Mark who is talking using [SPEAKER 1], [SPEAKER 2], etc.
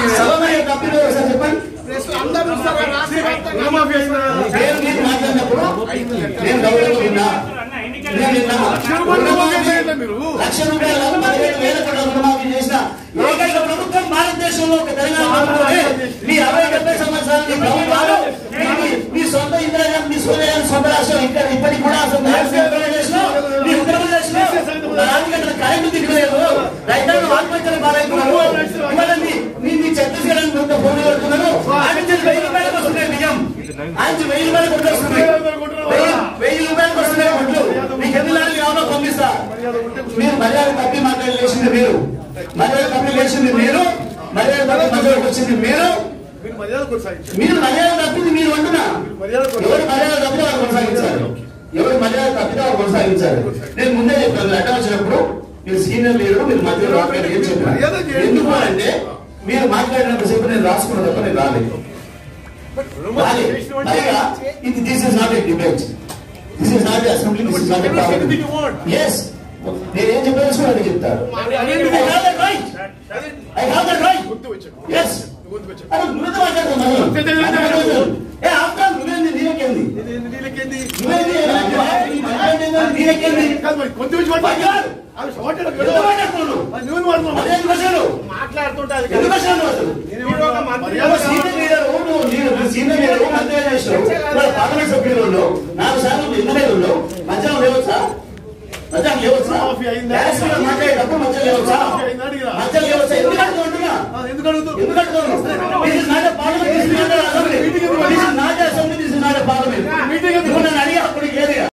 [SPEAKER 1] సభమయ్యే తప్పిదో ఒకసారి చెప్పండి
[SPEAKER 2] అందరూ చూస్తారా? రాష్ట్ర వ్యాప్తంగా
[SPEAKER 3] రుణమాఫీ అయిందా?
[SPEAKER 1] నేను మీరు మాట్లాడినప్పుడు నేను గౌరవం విన్నా నేను విన్నా.
[SPEAKER 3] రుణమాఫీ చేయండి మీరు.
[SPEAKER 1] లక్ష రూపాయలు పదిహేడు వేల కోట్ల రుణమాఫీ చేసిన ఏకైక ప్రభుత్వం భారతదేశంలో ఒక తెలంగాణ ప్రభుత్వమే మీ అరవై డెబ్బై సంవత్సరాలు మీ ప్రభుత్వాలు మీ- మీ- మీ సొంత ఇందిరాగాంధీ మీ సోనియా సొంత రాష్ట్రం ఇక్కడ ఇప్పటికి కూడా సొంత రాష్ట్రం ఉత్తరప్రదేశ్ లో మీ ఉత్తరప్రదేశ్ లో నాలుగు గంటల కరెంటు దిగలేదు రైతాంగం ఆత్మహత్యలు బాధవుతున్నారు ఇవాళ మీ మీ- మీ ఛత్తీస్గఢ్ అని కొంత ఫోన్ పెడుతున్నారు ఆయన నుంచి వెయ్యి రూపాయలకు వస్తున్నాయి బియ్యం ఆయన నుంచి వెయ్యి రూపాయలకు కొట్లు వస్తున్నాయి వెయ్యి- వెయ్యి రూపాయలకు వస్తున్నాయి కొట్లు మీకు ఎన్ని లారీలు కావాలో పంపిస్తా మీరు మర్యాద తప్పి మాట్లాడలేసింది మీరు మర్యాద తప్పి లేచింది మీరు మర్యాద తప్పి మధ్యలోకి వచ్చింది మీరు
[SPEAKER 3] మీరు మర్యాద కొనసాగించండి
[SPEAKER 1] మీరు మర్యాద తప్పింది మీరు అంటున్నా
[SPEAKER 3] మర్యాద
[SPEAKER 1] ఎవరు మర్యాద తప్పితే వాళ్ళు కొనసాగించాలి ఎవరు మర్యాద తప్పితే వాళ్ళు కొనసాగించాలి నేను ముందే చెప్పాను అడ్డ వచ్చినప్పుడు మీరు సీనియర్ లీడర్ మీరు మధ్యలో రావట్లేదు ఏం చెప్పాను ఎందుకు అంటే మీరు మాట్లాడినంత సేపు నేను రాసుకున్న తప్ప నేను రాలేదు రాలేదు పైగా ఇది this is not a debate this is not assembly this is not
[SPEAKER 3] Anything you want.
[SPEAKER 1] Yes నేను ఏం చెప్పాల్సి అది చెప్తారు
[SPEAKER 3] అదేంటి?
[SPEAKER 1] I have that right. I have that right.
[SPEAKER 3] గుర్తు వచ్చాను
[SPEAKER 1] Yes.
[SPEAKER 3] గుర్తు వచ్చాను
[SPEAKER 1] అరే నువ్వెంత మాట్లాడుతున్నావు? ఏ ఆఫ్టర్ నువ్వేంది నీకేంది
[SPEAKER 3] నీళ్ళకేంది
[SPEAKER 1] నువ్వేంది ఈ మాట్లాడేది నీకేంది
[SPEAKER 3] కాదు మరి కొంచెం వచ్చి మాట్లాడు అవి సోటలు
[SPEAKER 1] ఎందుకు మాట్లాడుతున్నావు
[SPEAKER 3] నువ్వు మాట్లాడు
[SPEAKER 1] అదేంటి క్వశ్చన్
[SPEAKER 2] మాట్లాడుతుంటే అది
[SPEAKER 1] ఎందుకు క్వశ్చన్ నువ్వు
[SPEAKER 2] మీరు ఒక మంత్రి
[SPEAKER 1] నువ్వు సీనియర్ లీడర్ నువ్వు నీవు సీనియర్ లీడర్ మంత్రి చేసినావు వాళ్ళ పార్లమెంట్ సభ్యులు ఉన్నావు నాలుగు సార్లు ఎమ్మెల్యే ఉన్నావు మధ్యాహ్నం లేవచ్చా మధ్యాహ్నం లేవచ్చా
[SPEAKER 3] కాఫీ అయిందా?
[SPEAKER 1] గ్యాస్ మీద మాట్లాడేటప్పుడు మధ్యాహ్నం లేవచ్చా
[SPEAKER 3] కాఫీ అయిందా అడిగిరా?
[SPEAKER 1] మధ్యాహ్నం లేవచ్చా ఎందుకు అడుగుతుంటున్నా
[SPEAKER 3] ఆ, ఎందుకు అడుగుతావు
[SPEAKER 1] ఎందుకు